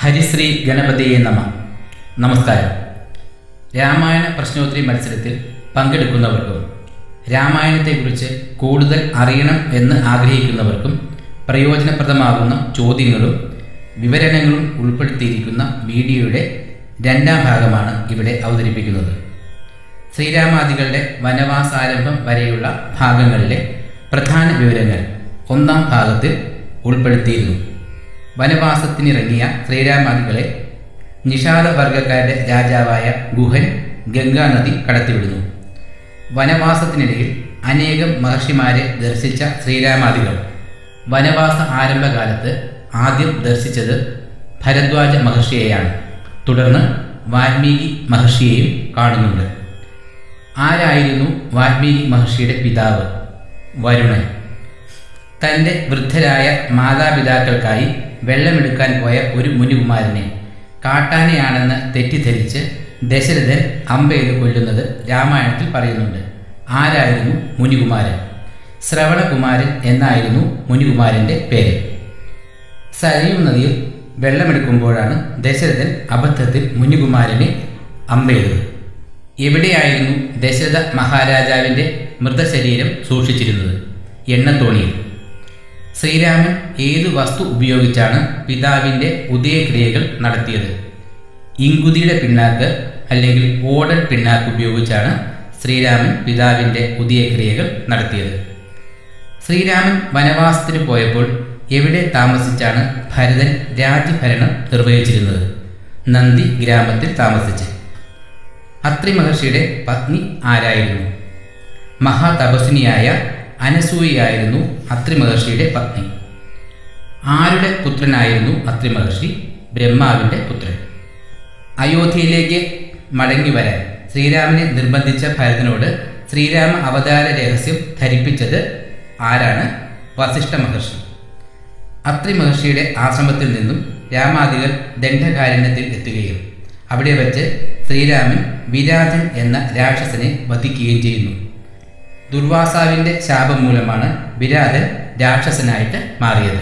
ഹരിശ്രീ ഗണപതിയെ നമ നമസ്കാരം രാമായണ പ്രശ്നോത്തരി മത്സരത്തിൽ പങ്കെടുക്കുന്നവർക്കും രാമായണത്തെക്കുറിച്ച് കൂടുതൽ അറിയണം എന്ന് ആഗ്രഹിക്കുന്നവർക്കും പ്രയോജനപ്രദമാകുന്ന ചോദ്യങ്ങളും വിവരണങ്ങളും ഉൾപ്പെടുത്തിയിരിക്കുന്ന വീഡിയോയുടെ രണ്ടാം ഭാഗമാണ് ഇവിടെ അവതരിപ്പിക്കുന്നത് ശ്രീരാമാദികളുടെ വനവാസാരംഭം വരെയുള്ള ഭാഗങ്ങളിലെ പ്രധാന വിവരങ്ങൾ ഒന്നാം ഭാഗത്തിൽ ഉൾപ്പെടുത്തിയിരുന്നു വനവാസത്തിനിറങ്ങിയ ശ്രീരാമാദികളെ നിഷാദവർഗക്കാരുടെ രാജാവായ ഗുഹൻ ഗംഗാനദി കടത്തിവിടുന്നു വനവാസത്തിനിടയിൽ അനേകം മഹർഷിമാരെ ദർശിച്ച ശ്രീരാമാദികൾ വനവാസ ആരംഭകാലത്ത് ആദ്യം ദർശിച്ചത് ഭരദ്വാജ മഹർഷിയെയാണ് തുടർന്ന് വാൽമീകി മഹർഷിയെയും കാണുന്നുണ്ട് ആരായിരുന്നു വാൽമീകി മഹർഷിയുടെ പിതാവ് വരുണൻ തൻ്റെ വൃദ്ധരായ മാതാപിതാക്കൾക്കായി വെള്ളമെടുക്കാൻ പോയ ഒരു മുനികുമാരനെ കാട്ടാനയാണെന്ന് തെറ്റിദ്ധരിച്ച് ദശരഥൻ അമ്പെയ്ത് കൊല്ലുന്നത് രാമായണത്തിൽ പറയുന്നുണ്ട് ആരായിരുന്നു മുനികുമാരൻ ശ്രവണകുമാരൻ എന്നായിരുന്നു മുനികുമാരൻ്റെ പേര് സരയൂ നദിയിൽ വെള്ളമെടുക്കുമ്പോഴാണ് ദശരഥൻ അബദ്ധത്തിൽ മുനികുമാരനെ അമ്പെയ്തത് എവിടെയായിരുന്നു ദശരഥ മഹാരാജാവിൻ്റെ മൃതശരീരം സൂക്ഷിച്ചിരുന്നത് എണ്ണത്തോണിയിൽ ശ്രീരാമൻ ഏതു വസ്തു ഉപയോഗിച്ചാണ് പിതാവിൻ്റെ ഉദയക്രിയകൾ നടത്തിയത് ഇങ്കുതിയുടെ പിണ്ണാക്ക് അല്ലെങ്കിൽ ഓടൽ പിണ്ണാക്ക് ഉപയോഗിച്ചാണ് ശ്രീരാമൻ പിതാവിൻ്റെ ഉദയക്രിയകൾ നടത്തിയത് ശ്രീരാമൻ വനവാസത്തിന് പോയപ്പോൾ എവിടെ താമസിച്ചാണ് ഭരതൻ രാജ്യഭരണം നിർവഹിച്ചിരുന്നത് നന്ദി ഗ്രാമത്തിൽ താമസിച്ച് അത്രി മഹർഷിയുടെ പത്നി ആരായിരുന്നു മഹാതപസ്വിനിയായ അനസൂയയായിരുന്നു അത്രി മഹർഷിയുടെ പത്നി ആരുടെ പുത്രനായിരുന്നു അത്രി മഹർഷി ബ്രഹ്മാവിൻ്റെ പുത്രൻ അയോധ്യയിലേക്ക് മടങ്ങി വരാൻ ശ്രീരാമനെ നിർബന്ധിച്ച ഭരതനോട് ശ്രീരാമ അവതാര രഹസ്യം ധരിപ്പിച്ചത് ആരാണ് വസിഷ്ഠ മഹർഷി അത്രി മഹർഷിയുടെ ആശ്രമത്തിൽ നിന്നും രാമാദികൾ ദണ്ഡകാരണ്യത്തിൽ എത്തുകയും അവിടെ വച്ച് ശ്രീരാമൻ വിരാജൻ എന്ന രാക്ഷസനെ വധിക്കുകയും ചെയ്യുന്നു ദുർവാസാവിൻ്റെ ശാപം മൂലമാണ് വിരാജൻ രാക്ഷസനായിട്ട് മാറിയത്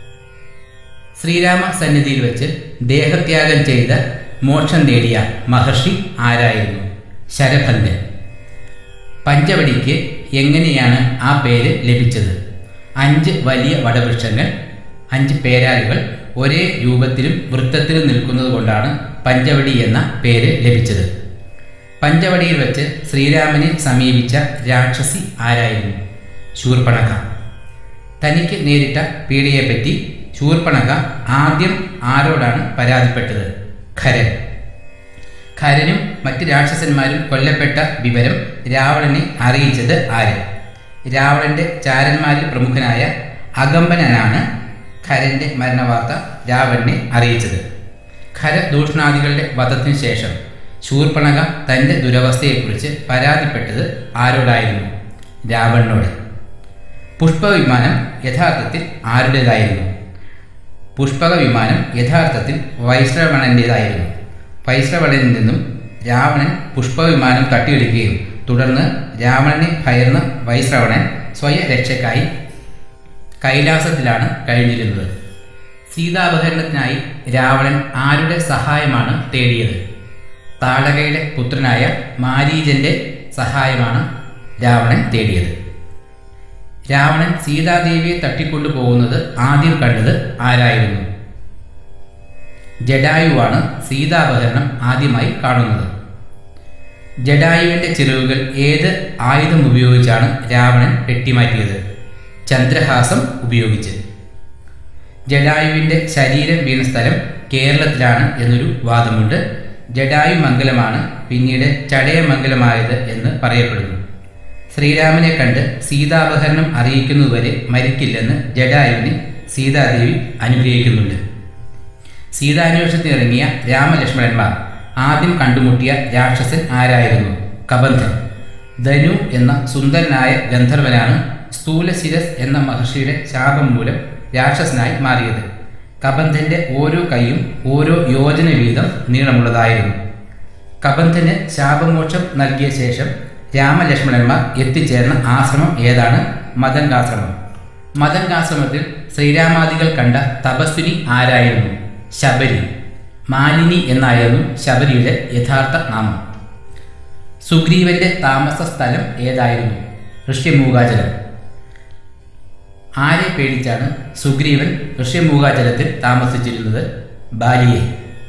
ശ്രീരാമ സന്നിധിയിൽ വെച്ച് ദേഹത്യാഗം ചെയ്ത മോക്ഷം നേടിയ മഹർഷി ആരായിരുന്നു ശരഭന്ധൻ പഞ്ചവടിക്ക് എങ്ങനെയാണ് ആ പേര് ലഭിച്ചത് അഞ്ച് വലിയ വടവൃക്ഷങ്ങൾ അഞ്ച് പേരാലുകൾ ഒരേ രൂപത്തിലും വൃത്തത്തിലും നിൽക്കുന്നത് കൊണ്ടാണ് പഞ്ചവടി എന്ന പേര് ലഭിച്ചത് പഞ്ചവടിയിൽ വെച്ച് ശ്രീരാമനെ സമീപിച്ച രാക്ഷസി ആരായിരുന്നു ശൂർപ്പണഖ തനിക്ക് നേരിട്ട പീഡയെപ്പറ്റി ശൂർപ്പണഖ ആദ്യം ആരോടാണ് പരാതിപ്പെട്ടത് ഖരൻ ഖരനും മറ്റ് രാക്ഷസന്മാരും കൊല്ലപ്പെട്ട വിവരം രാവണനെ അറിയിച്ചത് ആര് രാവണന്റെ ചാരന്മാരിൽ പ്രമുഖനായ അകമ്പനാണ് ഖരന്റെ മരണവാർത്ത രാവണനെ അറിയിച്ചത് ഖരദൂഷണാദികളുടെ വധത്തിനു ശേഷം ശൂർപ്പണക തൻ്റെ ദുരവസ്ഥയെക്കുറിച്ച് പരാതിപ്പെട്ടത് ആരോടായിരുന്നു രാവണനോട് പുഷ്പവിമാനം യഥാർത്ഥത്തിൽ ആരുടേതായിരുന്നു പുഷ്പക വിമാനം യഥാർത്ഥത്തിൽ വൈശ്രവണൻ്റേതായിരുന്നു വൈശ്രവണനിൽ നിന്നും രാവണൻ പുഷ്പവിമാനം തട്ടിയെടുക്കുകയും തുടർന്ന് രാവണനെ ഭയർന്ന വൈശ്രവണൻ സ്വയരക്ഷയ്ക്കായി കൈലാസത്തിലാണ് കഴിഞ്ഞിരുന്നത് സീതാപഹരണത്തിനായി രാവണൻ ആരുടെ സഹായമാണ് തേടിയത് താടകയുടെ പുത്രനായ മാരീജന്റെ സഹായമാണ് രാവണൻ തേടിയത് രാവണൻ സീതാദേവിയെ തട്ടിക്കൊണ്ടുപോകുന്നത് ആദ്യം കണ്ടത് ആരായിരുന്നു ജഡായുവാണ് സീതാപഹരണം ആദ്യമായി കാണുന്നത് ജഡായുവിൻ്റെ ചിറകുകൾ ഏത് ആയുധം ഉപയോഗിച്ചാണ് രാവണൻ വെട്ടിമാറ്റിയത് ചന്ദ്രഹാസം ഉപയോഗിച്ച് ജഡായുവിൻ്റെ ശരീരം വീണ സ്ഥലം കേരളത്തിലാണ് എന്നൊരു വാദമുണ്ട് ജഡായു മംഗലമാണ് പിന്നീട് ചടയമംഗലമായത് എന്ന് പറയപ്പെടുന്നു ശ്രീരാമനെ കണ്ട് സീതാപഹരണം അറിയിക്കുന്നതുവരെ മരിക്കില്ലെന്ന് ജഡായുവിനെ സീതാദേവി അനുഗ്രഹിക്കുന്നുണ്ട് സീതാന്വേഷണത്തിനിറങ്ങിയ രാമലക്ഷ്മണന്മാർ ആദ്യം കണ്ടുമുട്ടിയ രാക്ഷസൻ ആരായിരുന്നു കബന്ധൻ ധനു എന്ന സുന്ദരനായ ഗന്ധർവനാണ് സ്ഥൂലശിരസ് എന്ന മഹർഷിയുടെ ശാപം മൂലം രാക്ഷസനായി മാറിയത് കബന്ധന്റെ ഓരോ കൈയും ഓരോ യോജന വീതം നീളമുള്ളതായിരുന്നു കബന്ധന് ശാപമോക്ഷം നൽകിയ ശേഷം രാമലക്ഷ്മണന്മാർ എത്തിച്ചേർന്ന ആശ്രമം ഏതാണ് മദങ്കാശ്രമം മദങ്കാശ്രമത്തിൽ ശ്രീരാമാദികൾ കണ്ട തപസ്വിനി ആരായിരുന്നു ശബരി മാലിനി എന്നായിരുന്നു ശബരിയുടെ യഥാർത്ഥ നാമം സുഗ്രീവന്റെ താമസ സ്ഥലം ഏതായിരുന്നു ഋഷ്യമൂകാചലം ആരെ പേടിച്ചാണ് സുഗ്രീവൻ ഋഷ്യമൂകാചലത്തിൽ താമസിച്ചിരുന്നത് ബാലിയെ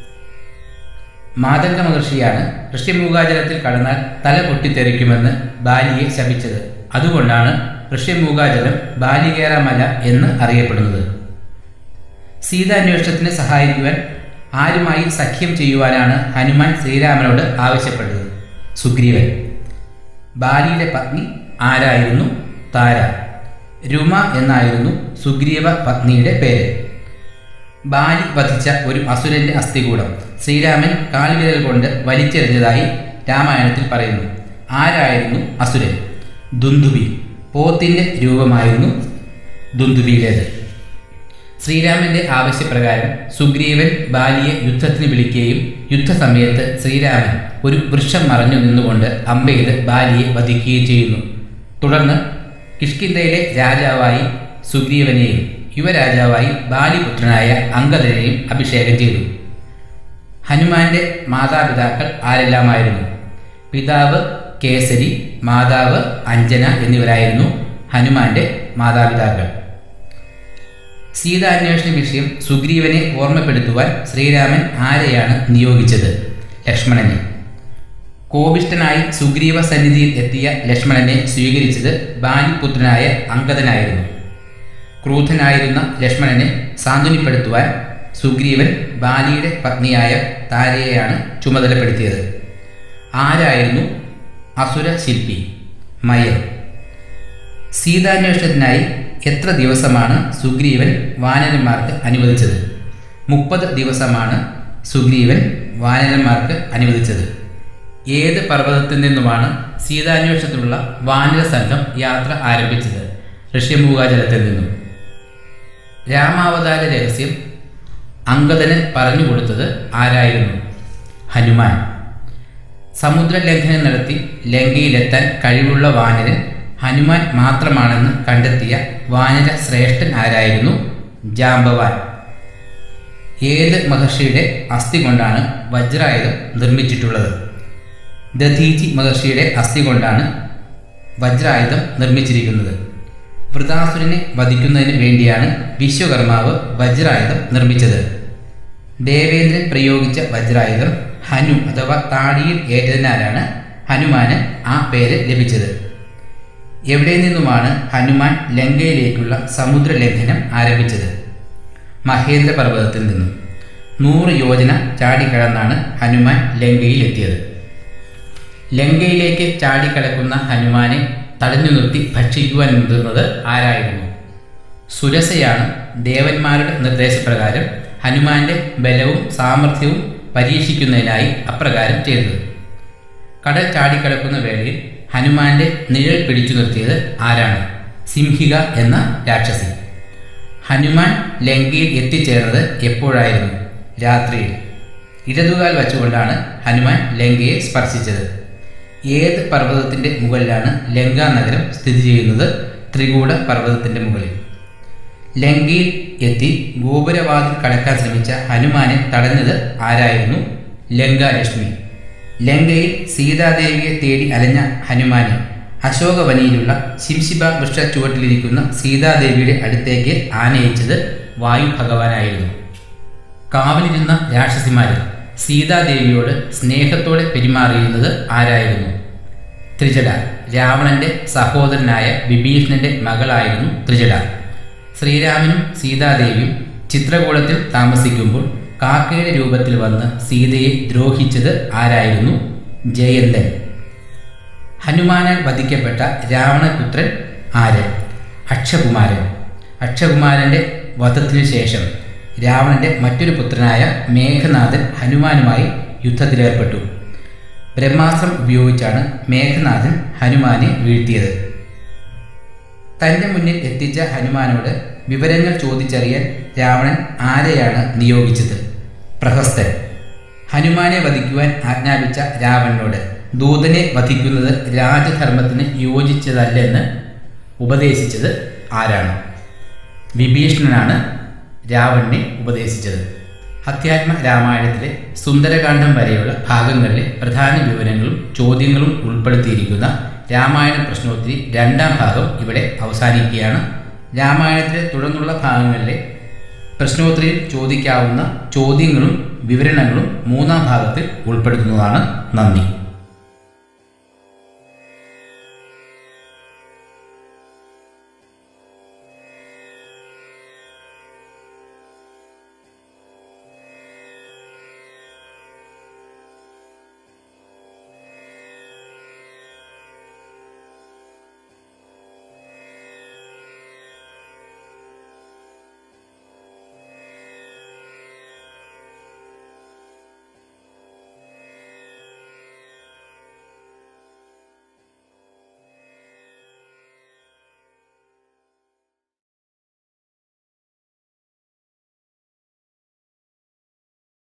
മാതംഗ മഹർഷിയാണ് ഋഷ്യമൂകാചലത്തിൽ കടന്നാൽ തല പൊട്ടിത്തെറിക്കുമെന്ന് ബാലിയെ ശപിച്ചത് അതുകൊണ്ടാണ് ഋഷ്യമൂകാചലം ബാലികേറമല എന്ന് അറിയപ്പെടുന്നത് സീതാന്വേഷണത്തിന് സഹായിക്കുവാൻ ആരുമായി സഖ്യം ചെയ്യുവാനാണ് ഹനുമാൻ ശ്രീരാമനോട് ആവശ്യപ്പെട്ടത് സുഗ്രീവൻ ബാലിയുടെ പത്നി ആരായിരുന്നു താര രുമ എന്നായിരുന്നു സുഗ്രീവ പത്നിയുടെ പേര് ബാലി വധിച്ച ഒരു അസുരന്റെ അസ്ഥികൂടം ശ്രീരാമൻ കാൽവിരൽ കൊണ്ട് വലിച്ചെറിഞ്ഞതായി രാമായണത്തിൽ പറയുന്നു ആരായിരുന്നു അസുരൻ ദുന്ദുബി പോത്തിന്റെ രൂപമായിരുന്നു ദുന്ദുബിയുടേത് ശ്രീരാമന്റെ ആവശ്യപ്രകാരം സുഗ്രീവൻ ബാലിയെ യുദ്ധത്തിന് വിളിക്കുകയും യുദ്ധസമയത്ത് ശ്രീരാമൻ ഒരു വൃക്ഷം മറഞ്ഞു നിന്നുകൊണ്ട് അമ്പെയ്ത് ബാലിയെ വധിക്കുകയും ചെയ്യുന്നു തുടർന്ന് കിഷ്കിന്ധയിലെ രാജാവായി സുഗ്രീവനെയും യുവരാജാവായി ബാലിപുത്രനായ അങ്കദനെയും അഭിഷേകം ചെയ്തു ഹനുമാന്റെ മാതാപിതാക്കൾ ആരെല്ലാമായിരുന്നു പിതാവ് കേസരി മാതാവ് അഞ്ജന എന്നിവരായിരുന്നു ഹനുമാന്റെ മാതാപിതാക്കൾ സീതാന്വേഷണ വിഷയം സുഗ്രീവനെ ഓർമ്മപ്പെടുത്തുവാൻ ശ്രീരാമൻ ആരെയാണ് നിയോഗിച്ചത് ലക്ഷ്മണനെ കോപിഷ്ടനായി സുഗ്രീവ സന്നിധിയിൽ എത്തിയ ലക്ഷ്മണനെ സ്വീകരിച്ചത് ബാലിപുത്രനായ അങ്കദനായിരുന്നു ക്രൂധനായിരുന്ന ലക്ഷ്മണനെ സാന്ത്വനിപ്പെടുത്തുവാൻ സുഗ്രീവൻ ബാലിയുടെ പത്നിയായ താരയെയാണ് ചുമതലപ്പെടുത്തിയത് ആരായിരുന്നു അസുര ശില്പി മയൻ സീതാന്വേഷണത്തിനായി എത്ര ദിവസമാണ് സുഗ്രീവൻ വാനരന്മാർക്ക് അനുവദിച്ചത് മുപ്പത് ദിവസമാണ് സുഗ്രീവൻ വാനരന്മാർക്ക് അനുവദിച്ചത് ഏത് പർവ്വതത്തിൽ നിന്നുമാണ് സീതാന്വേഷണത്തിനുള്ള വാനര സംഘം യാത്ര ആരംഭിച്ചത് ഋഷ്യമൂകാചലത്തിൽ നിന്നും രാമാവതാര രഹസ്യം അങ്കദന് പറഞ്ഞു കൊടുത്തത് ആരായിരുന്നു ഹനുമാൻ സമുദ്രലംഘനം നടത്തി ലങ്കയിലെത്താൻ കഴിവുള്ള വാനരൻ ഹനുമാൻ മാത്രമാണെന്ന് കണ്ടെത്തിയ വാനര ശ്രേഷ്ഠൻ ആരായിരുന്നു ജാമ്പവാൻ ഏത് മഹർഷിയുടെ അസ്ഥി കൊണ്ടാണ് വജ്രായുധം നിർമ്മിച്ചിട്ടുള്ളത് ദധീചി മഹർഷിയുടെ അസ്ഥി കൊണ്ടാണ് വജ്രായുധം നിർമ്മിച്ചിരിക്കുന്നത് വൃതാസുരനെ വധിക്കുന്നതിന് വേണ്ടിയാണ് വിശ്വകർമാവ് വജ്രായുധം നിർമ്മിച്ചത് ദേവേന്ദ്രൻ പ്രയോഗിച്ച വജ്രായുധം ഹനു അഥവാ താടിയിൽ ഏറ്റതിനാലാണ് ഹനുമാന് ആ പേര് ലഭിച്ചത് എവിടെ നിന്നുമാണ് ഹനുമാൻ ലങ്കയിലേക്കുള്ള സമുദ്ര ലംഘനം ആരംഭിച്ചത് മഹേന്ദ്ര പർവ്വതത്തിൽ നിന്നും നൂറ് യോജന ചാടിക്കടന്നാണ് ഹനുമാൻ ലങ്കയിലെത്തിയത് ലങ്കയിലേക്ക് ചാടിക്കടക്കുന്ന ഹനുമാനെ തടഞ്ഞു നിർത്തി ഭക്ഷിക്കുവാൻ മുതിർന്നത് ആരായിരുന്നു സുരസയാണ് ദേവന്മാരുടെ നിർദ്ദേശപ്രകാരം ഹനുമാന്റെ ബലവും സാമർഥ്യവും പരീക്ഷിക്കുന്നതിനായി അപ്രകാരം ചെയ്തത് കടൽ ചാടിക്കടക്കുന്ന വേളയിൽ ഹനുമാന്റെ നിഴൽ പിടിച്ചു നിർത്തിയത് ആരാണ് സിംഹിക എന്ന രാക്ഷസി ഹനുമാൻ ലങ്കയിൽ എത്തിച്ചേർന്നത് എപ്പോഴായിരുന്നു രാത്രിയിൽ ഇടതുകാൽ വച്ചുകൊണ്ടാണ് ഹനുമാൻ ലങ്കയെ സ്പർശിച്ചത് ഏത് പർവ്വതത്തിന്റെ മുകളിലാണ് ലങ്കാ നഗരം സ്ഥിതി ചെയ്യുന്നത് ത്രികൂട പർവ്വതത്തിന്റെ മുകളിൽ ലങ്കയിൽ എത്തി ഗോപുരവാതിൽ കടക്കാൻ ശ്രമിച്ച ഹനുമാനെ തടഞ്ഞത് ആരായിരുന്നു ലങ്കാലക്ഷ്മി ലങ്കയിൽ സീതാദേവിയെ തേടി അലഞ്ഞ ഹനുമാനെ അശോകവനിയിലുള്ള ശിംശിബ വൃക്ഷ ചുവട്ടിലിരിക്കുന്ന സീതാദേവിയുടെ അടുത്തേക്ക് ആനയിച്ചത് വായു ഭഗവാനായിരുന്നു കാവലിരുന്ന രാക്ഷസിമാരിൽ സീതാദേവിയോട് സ്നേഹത്തോടെ പെരുമാറിയിരുന്നത് ആരായിരുന്നു ത്രിജട രാവണന്റെ സഹോദരനായ വിഭീഷണന്റെ മകളായിരുന്നു ത്രിജട ശ്രീരാമനും സീതാദേവിയും ചിത്രകൂടത്തിൽ താമസിക്കുമ്പോൾ കാക്കയുടെ രൂപത്തിൽ വന്ന് സീതയെ ദ്രോഹിച്ചത് ആരായിരുന്നു ജയന്തൻ ഹനുമാനാൽ വധിക്കപ്പെട്ട രാവണപുത്രൻ ആര് അക്ഷകുമാരൻ അക്ഷകുമാരന്റെ വധത്തിനു ശേഷം രാവണന്റെ മറ്റൊരു പുത്രനായ മേഘനാഥൻ ഹനുമാനുമായി യുദ്ധത്തിലേർപ്പെട്ടു ബ്രഹ്മാസ്ത്രം ഉപയോഗിച്ചാണ് മേഘനാഥൻ ഹനുമാനെ വീഴ്ത്തിയത് തന്റെ മുന്നിൽ എത്തിച്ച ഹനുമാനോട് വിവരങ്ങൾ ചോദിച്ചറിയാൻ രാവണൻ ആരെയാണ് നിയോഗിച്ചത് പ്രഹസ്തൻ ഹനുമാനെ വധിക്കുവാൻ ആജ്ഞാപിച്ച രാവണനോട് ദൂതനെ വധിക്കുന്നത് രാജധർമ്മത്തിന് യോജിച്ചതല്ലെന്ന് ഉപദേശിച്ചത് ആരാണ് വിഭീഷണനാണ് രാവണനെ ഉപദേശിച്ചത് അധ്യാത്മ രാമായണത്തിലെ സുന്ദരകാന്ഡം വരെയുള്ള ഭാഗങ്ങളിലെ പ്രധാന വിവരങ്ങളും ചോദ്യങ്ങളും ഉൾപ്പെടുത്തിയിരിക്കുന്ന രാമായണ പ്രശ്നോത്തരി രണ്ടാം ഭാഗം ഇവിടെ അവസാനിക്കുകയാണ് രാമായണത്തിലെ തുടർന്നുള്ള ഭാഗങ്ങളിലെ പ്രശ്നോത്തരിയിൽ ചോദിക്കാവുന്ന ചോദ്യങ്ങളും വിവരണങ്ങളും മൂന്നാം ഭാഗത്തിൽ ഉൾപ്പെടുത്തുന്നതാണ് നന്ദി